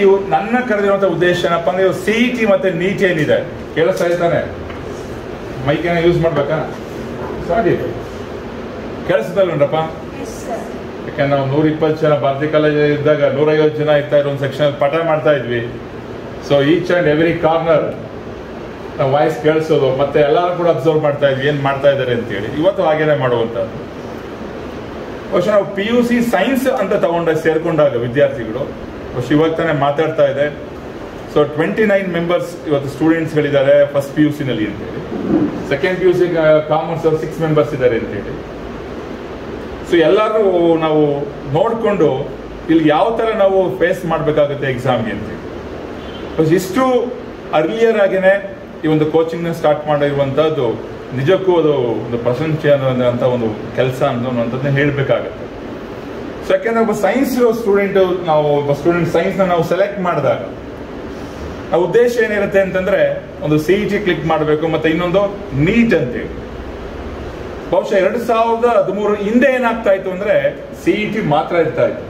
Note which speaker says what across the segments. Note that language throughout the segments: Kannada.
Speaker 1: ಇವು ನನ್ನ ಕರೆದಿರುವಂತ ಉದ್ದೇಶ ಏನಪ್ಪ ಅಂದ್ರೆ ಸಿ ಟಿ ಮತ್ತೆ ನೀಟ್ ಏನಿದೆ ಕೇಳಿಸ್ತಾ ಇರ್ತಾನೆ ಮೈಕೇನ ಯೂಸ್ ಮಾಡ್ಬೇಕಾ ಸಾರಿ ಕೇಳಿಸ್ತಲ್ವೇನ್ರಪ್ಪ ಯಾಕಂದ್ರೆ ನಾವು ನೂರ ಇಪ್ಪತ್ತು ಜನ ಭಾರತೀಯ ಕಾಲೇಜ್ ಇದ್ದಾಗ ನೂರೈವತ್ತು ಜನ ಇರ್ತಾ ಇರೋ ಒಂದು ಸೆಕ್ಷನ್ ಪಠ ಮಾಡ್ತಾ ಇದ್ವಿ so each and every corner voice ಕೇಳಿಸೋದು ಮತ್ತೆ ಎಲ್ಲರೂ ಕೂಡ ಅಬ್ಸರ್ವ್ ಮಾಡ್ತಾ ಇದ್ವಿ ಏನ್ ಮಾಡ್ತಾ ಇದ್ದಾರೆ ಅಂತೇಳಿ ಇವತ್ತು ಹಾಗೇನೆ ಮಾಡುವಂಥದ್ದು ಬಹುಶಃ ನಾವು ಪಿ ಯು ಸಿ ಸೈನ್ಸ್ ಅಂತ ತಗೊಂಡ ಸೇರ್ಕೊಂಡಾಗ ವಿದ್ಯಾರ್ಥಿಗಳು ಬಹುಶಃ ಇವಾಗ ತಾನೇ ಮಾತಾಡ್ತಾ ಇದೆ ಸೊ ಟ್ವೆಂಟಿ ನೈನ್ ಮೆಂಬರ್ಸ್ ಇವತ್ತು ಸ್ಟೂಡೆಂಟ್ಸ್ಗಳಿದ್ದಾರೆ ಫಸ್ಟ್ ಪಿ ಯು ಸಿನಲ್ಲಿ ಅಂತೇಳಿ second P U C commerce ಅವ್ರು ಸಿಕ್ಸ್ ಮೆಂಬರ್ಸ್ ಇದ್ದಾರೆ ಅಂತೇಳಿ ಸೊ ಎಲ್ಲರೂ ನಾವು ನೋಡಿಕೊಂಡು ಇಲ್ಲಿ ಯಾವ ಥರ ನಾವು ಫೇಸ್ ಮಾಡಬೇಕಾಗುತ್ತೆ ಎಕ್ಸಾಮ್ಗೆ ಅಂತೇಳಿ ಬಸ್ ಇಷ್ಟು ಅರ್ಲಿಯರ್ ಆಗೇನೆ ಈ ಒಂದು ಕೋಚಿಂಗ್ನ ಸ್ಟಾರ್ಟ್ ಮಾಡಿರುವಂಥದ್ದು ನಿಜಕ್ಕೂ ಅದು ಒಂದು ಪ್ರಶಂಸೆ ಅನ್ನೋಂಥ ಒಂದು ಕೆಲಸ ಅನ್ನೋಂಥದ್ದನ್ನ ಹೇಳಬೇಕಾಗತ್ತೆ ಸೊ ಯಾಕೆಂದ್ರೆ ಒಬ್ಬ ಸೈನ್ಸ್ ಸ್ಟೂಡೆಂಟ್ ನಾವು ಒಬ್ಬ ಸ್ಟೂಡೆಂಟ್ ಸೈನ್ಸ್ನ ನಾವು ಸೆಲೆಕ್ಟ್ ಮಾಡಿದಾಗ ಆ ಉದ್ದೇಶ ಏನಿರುತ್ತೆ ಅಂತಂದ್ರೆ ಒಂದು ಸಿ ಟಿ ಕ್ಲಿಕ್ ಮಾಡಬೇಕು ಮತ್ತೆ ಇನ್ನೊಂದು ನೀಟ್ ಅಂತೇಳಿ ಬಹುಶಃ ಎರಡು ಸಾವಿರದ ಹದಿಮೂರು ಹಿಂದೆ ಏನಾಗ್ತಾ ಇತ್ತು ಅಂದ್ರೆ ಸಿಇಟಿ ಮಾತ್ರ ಇರ್ತಾ ಇತ್ತು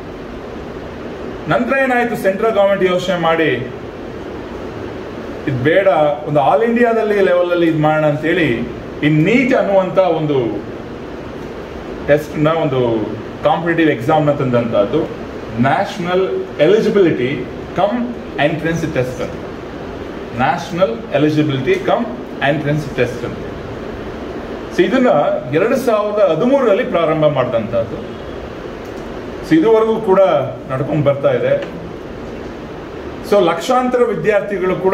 Speaker 1: ನಂತರ ಏನಾಯ್ತು ಸೆಂಟ್ರಲ್ ಗವರ್ಮೆಂಟ್ ಯೋಚನೆ ಮಾಡಿ ಇದು ಬೇಡ ಒಂದು ಆಲ್ ಇಂಡಿಯಾದಲ್ಲಿ ಲೆವೆಲ್ ಅಲ್ಲಿ ಇದು ಮಾಡೋಣ ಅಂತೇಳಿ ಈ ನೀಟ್ ಅನ್ನುವಂತ ಒಂದು ಟೆಸ್ಟ್ ನ ಒಂದು ಕಾಂಪಿಟೇಟಿವ್ ಎಕ್ಸಾಮ್ ನ ತಂದಂತದ್ದು national eligibility cum entrance test ಅಂತ national eligibility cum entrance test ಅಂತ ಸೊ ಇದನ್ನ ಎರಡು ಸಾವಿರದ ಹದಿಮೂರರಲ್ಲಿ ಪ್ರಾರಂಭ ಮಾಡಿದಂಥದ್ದು ಸೊ ಇದುವರೆಗೂ ಕೂಡ ನಡ್ಕೊಂಡು ಬರ್ತಾ ಇದೆ ಸೊ ಲಕ್ಷಾಂತರ ವಿದ್ಯಾರ್ಥಿಗಳು ಕೂಡ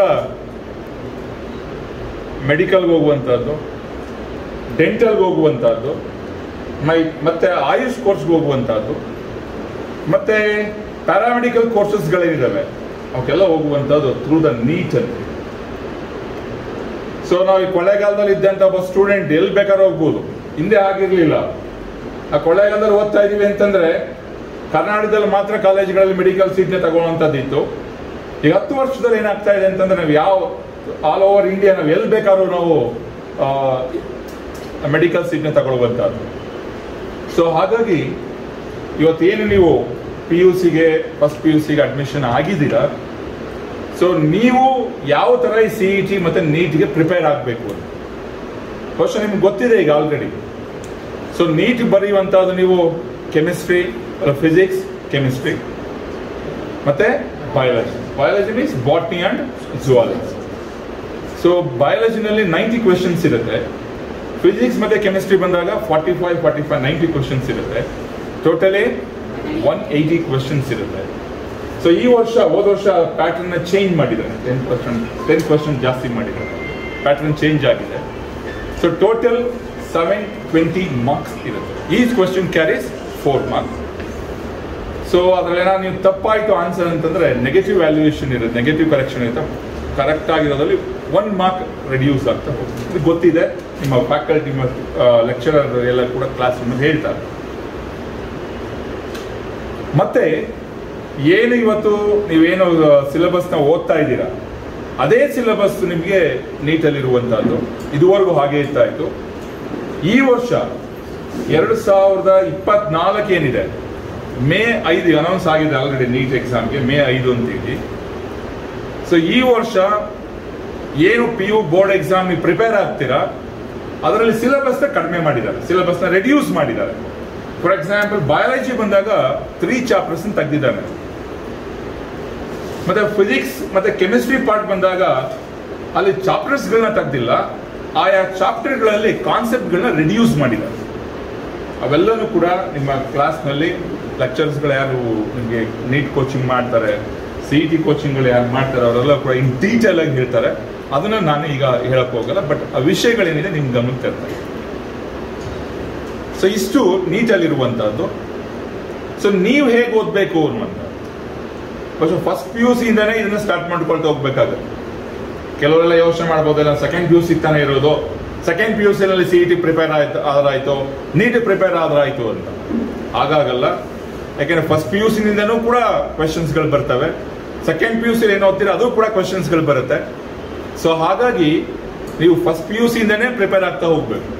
Speaker 1: ಮೆಡಿಕಲ್ಗೆ ಹೋಗುವಂಥದ್ದು ಡೆಂಟಲ್ಗೆ ಹೋಗುವಂಥದ್ದು ಮೈ ಮತ್ತೆ ಆಯುಷ್ ಕೋರ್ಸ್ಗೆ ಹೋಗುವಂಥದ್ದು ಮತ್ತೆ ಪ್ಯಾರಾಮೆಡಿಕಲ್ ಕೋರ್ಸಸ್ಗಳೇನಿದ್ದಾವೆ ಅವಕ್ಕೆಲ್ಲ ಹೋಗುವಂಥದ್ದು ಥ್ರೂ ದ ನೀಟ್ ಅಂತ ಸೊ ನಾವು ಈ ಕೊಳ್ಳೇಗಾಲದಲ್ಲಿ ಇದ್ದಂತ ಒಬ್ಬ ಸ್ಟೂಡೆಂಟ್ ಎಲ್ಲಿ ಬೇಕಾದ್ರೂ ಹೋಗ್ಬೋದು ಹಿಂದೆ ಆಗಿರ್ಲಿಲ್ಲ ಆ ಕೊಳ್ಳೇಗಾಲದಲ್ಲಿ ಓದ್ತಾ ಇದೀವಿ ಅಂತಂದ್ರೆ ಕರ್ನಾಟಕದಲ್ಲಿ ಮಾತ್ರ ಕಾಲೇಜುಗಳಲ್ಲಿ ಮೆಡಿಕಲ್ ಸೀಟ್ನೇ ತಗೊಳ್ಳುವಂಥದ್ದಿತ್ತು ಈಗ ಹತ್ತು ವರ್ಷದಲ್ಲಿ ಏನಾಗ್ತಾ ಇದೆ ಅಂತಂದ್ರೆ ನಾವು ಯಾವ ಆಲ್ ಓವರ್ ಇಂಡಿಯಾ ನಾವು ಎಲ್ಲಿ ಬೇಕಾದ್ರೂ ನಾವು ಮೆಡಿಕಲ್ ಸೀಟ್ನ ತಗೊಳ್ಳುವಂಥದ್ದು ಸೊ ಹಾಗಾಗಿ ಇವತ್ತೇನು ನೀವು ಪಿ ಯು ಸಿಗೆ ಫಸ್ಟ್ ಪಿ ಯು ಸಿಗೆ ಅಡ್ಮಿಷನ್ ಆಗಿದ್ದೀರಾ ಸೊ ನೀವು ಯಾವ ತರ ಈ ಸಿ ಇ ಟಿ ಮತ್ತೆ ನೀಟ್ಗೆ ಪ್ರಿಪೇರ್ ಆಗಬೇಕು ಅಂತ ಬಹುಶಃ ನಿಮ್ಗೆ ಗೊತ್ತಿದೆ ಈಗ ಆಲ್ರೆಡಿ ಸೊ ನೀಟ್ ಬರೆಯುವಂತಹದ್ದು ನೀವು ಕೆಮಿಸ್ಟ್ರಿ ಫಿಸಿಕ್ಸ್ ಕೆಮಿಸ್ಟ್ರಿ ಮತ್ತೆ biology biology means botany and zoology so ಬಯಾಲಜಿನಲ್ಲಿ ನೈಂಟಿ ಕ್ವೆಶನ್ಸ್ ಇರುತ್ತೆ ಫಿಸಿಕ್ಸ್ ಮತ್ತೆ ಕೆಮಿಸ್ಟ್ರಿ ಬಂದಾಗ forty five forty five ninety questions ಇರುತ್ತೆ ಟೋಟಲಿ ಒನ್ ಏಯ್ಟಿ ಕ್ವೆಶನ್ಸ್ ಇರುತ್ತೆ ಸೊ ಈ ವರ್ಷ ಹೋದ ವರ್ಷ ಪ್ಯಾಟರ್ನ್ ಚೇಂಜ್ ಮಾಡಿದ್ದಾರೆ ಟೆನ್ ಪರ್ಸೆಂಟ್ ಟೆನ್ ಪರ್ಸೆಂಟ್ ಜಾಸ್ತಿ ಮಾಡಿದ್ದಾರೆ ಪ್ಯಾಟರ್ನ್ ಚೇಂಜ್ ಆಗಿದೆ so total seven twenty marks ಇರುತ್ತೆ each question carries four marks so ಅದ್ರಲ್ಲಿ ಏನಾದ್ರು ನೀವು ತಪ್ಪಾಯ್ತು ಆನ್ಸರ್ ಅಂತಂದ್ರೆ ನೆಗೆಟಿವ್ ವ್ಯಾಲ್ಯೂಯೇಷನ್ ಇರುತ್ತೆ ನೆಗೆಟಿವ್ ಕರೆಕ್ಷನ್ ಇರುತ್ತೆ ಕರೆಕ್ಟ್ ಆಗಿರೋದ್ರಲ್ಲಿ ಒನ್ ಮಾರ್ಕ್ ರೆಡ್ಯೂಸ್ ಆಗ್ತಾ ಹೋಗುತ್ತೆ ಇದು ಗೊತ್ತಿದೆ ನಿಮ್ಮ ಫ್ಯಾಕಲ್ಟಿ ಲೆಕ್ಚರರ್ ಎಲ್ಲ ಕೂಡ ಕ್ಲಾಸ್ ರೂಮಲ್ಲಿ ಹೇಳ್ತಾರೆ ಮತ್ತೆ ಏನು ಇವತ್ತು ನೀವೇನು ಸಿಲೆಬಸ್ನ ಓದ್ತಾ ಇದ್ದೀರಾ ಅದೇ ಸಿಲೆಬಸ್ ನಿಮಗೆ ನೀಟಲ್ಲಿರುವಂತಹದ್ದು ಇದುವರೆಗೂ ಹಾಗೆ ಇರ್ತಾ ಇತ್ತು ಈ ವರ್ಷ ಎರಡು ಸಾವಿರದ ಇಪ್ಪತ್ನಾಲ್ಕು ಏನಿದೆ ಮೇ ಐದು ಅನೌನ್ಸ್ ಆಗಿದೆ ಆಲ್ರೆಡಿ ನೀಟ್ ಎಕ್ಸಾಮ್ಗೆ ಮೇ ಐದು ಅಂತೇಳಿ ಸೊ ಈ ವರ್ಷ ಏನು ಪಿ ಯು ಬೋರ್ಡ್ ಎಕ್ಸಾಮ್ ನೀವು ಪ್ರಿಪೇರ್ ಆಗ್ತೀರಾ ಅದರಲ್ಲಿ ಸಿಲೆಬಸ್ ಕಡಿಮೆ ಮಾಡಿದ್ದಾರೆ ಸಿಲೆಬಸ್ ನ ರೆಡ್ಯೂಸ್ ಮಾಡಿದ್ದಾರೆ ಫಾರ್ ಎಕ್ಸಾಂಪಲ್ ಬಯಾಲಜಿ ಬಂದಾಗ ತ್ರೀ ಚಾಪ್ಟರ್ಸ್ ತೆಗೆದಿದ್ದಾನೆ ಮತ್ತೆ ಫಿಸಿಕ್ಸ್ ಮತ್ತೆ ಕೆಮಿಸ್ಟ್ರಿ ಪಾರ್ಟ್ ಬಂದಾಗ ಅಲ್ಲಿ ಚಾಪ್ಟರ್ಸ್ಗಳನ್ನ ತೆಗ್ದಿಲ್ಲ ಆಯಾ ಚಾಪ್ಟರ್ಗಳಲ್ಲಿ ಕಾನ್ಸೆಪ್ಟ್ಗಳನ್ನ ರಿಡ್ಯೂಸ್ ಮಾಡಿದ್ದಾರೆ ಅವೆಲ್ಲನೂ ಕೂಡ ನಿಮ್ಮ ಕ್ಲಾಸ್ನಲ್ಲಿ ಲೆಕ್ಚರ್ಸ್ಗಳು ಯಾರು ನಿಮಗೆ ನೀಟ್ ಕೋಚಿಂಗ್ ಮಾಡ್ತಾರೆ ಸಿ ಟಿ ಕೋಚಿಂಗ್ಗಳು ಯಾರು ಮಾಡ್ತಾರೆ ಅವರೆಲ್ಲ ಕೂಡ ಇನ್ ಡೀಟೇಲ್ ಆಗಿ ಹೇಳ್ತಾರೆ ಅದನ್ನ ನಾನು ಈಗ ಹೇಳಕ್ ಹೋಗಲ್ಲ ಬಟ್ ಆ ವಿಷಯಗಳೇನಿದೆ ನಿಮ್ ಗಮನಕ್ಕೆ ತರ್ತಾರೆ ಸೊ ಇಷ್ಟು ನೀಟಲ್ಲಿರುವಂತಹದ್ದು ಸೊ ನೀವು ಹೇಗೆ ಓದ್ಬೇಕು ಅನ್ನುವಂಥ ಫಸ್ಟ್ ಪಿ ಯು ಸಿ ಇಂದಾನೆ ಇದನ್ನ ಸ್ಟಾರ್ಟ್ ಮಾಡ್ಕೊಳ್ತಾ ಹೋಗ್ಬೇಕಾಗುತ್ತೆ ಕೆಲವರೆಲ್ಲ ಯೋಚನೆ ಮಾಡ್ಬೋದಲ್ಲ ಸೆಕೆಂಡ್ ಪಿ ಯು ಸಿ ತಾನೇ ಇರೋದು ಸೆಕೆಂಡ್ ಪಿ ಯು ಸಿ ನಲ್ಲಿ ಸಿ ಟಿ ಪ್ರಿಪೇರ್ ಆಯ್ತು ಆದ್ರಾಯ್ತು ನೀಟ್ ಪ್ರಿಪೇರ್ ಆದ್ರಾಯ್ತು ಅಂತ ಹಾಗಾಗಲ್ಲ ಯಾಕೆಂದ್ರೆ ಫಸ್ಟ್ ಪಿ ಯು ಸಿ ನಿಂದನೂ ಕೂಡ ಕ್ವೆಶನ್ಸ್ ಗಳು ಬರ್ತವೆ ಸೆಕೆಂಡ್ ಪಿ ಯು ಸಿ ಏನು ಓದ್ತೀರಾ ಅದು ಕೂಡ ಕ್ವೆಶನ್ಸ್ ಗಳು ಬರುತ್ತೆ ಸೊ ಹಾಗಾಗಿ ನೀವು ಫಸ್ಟ್ ಪಿ ಯು ಸಿ ಇಂದನೇ ಪ್ರಿಪೇರ್ ಆಗ್ತಾ ಹೋಗ್ಬೇಕು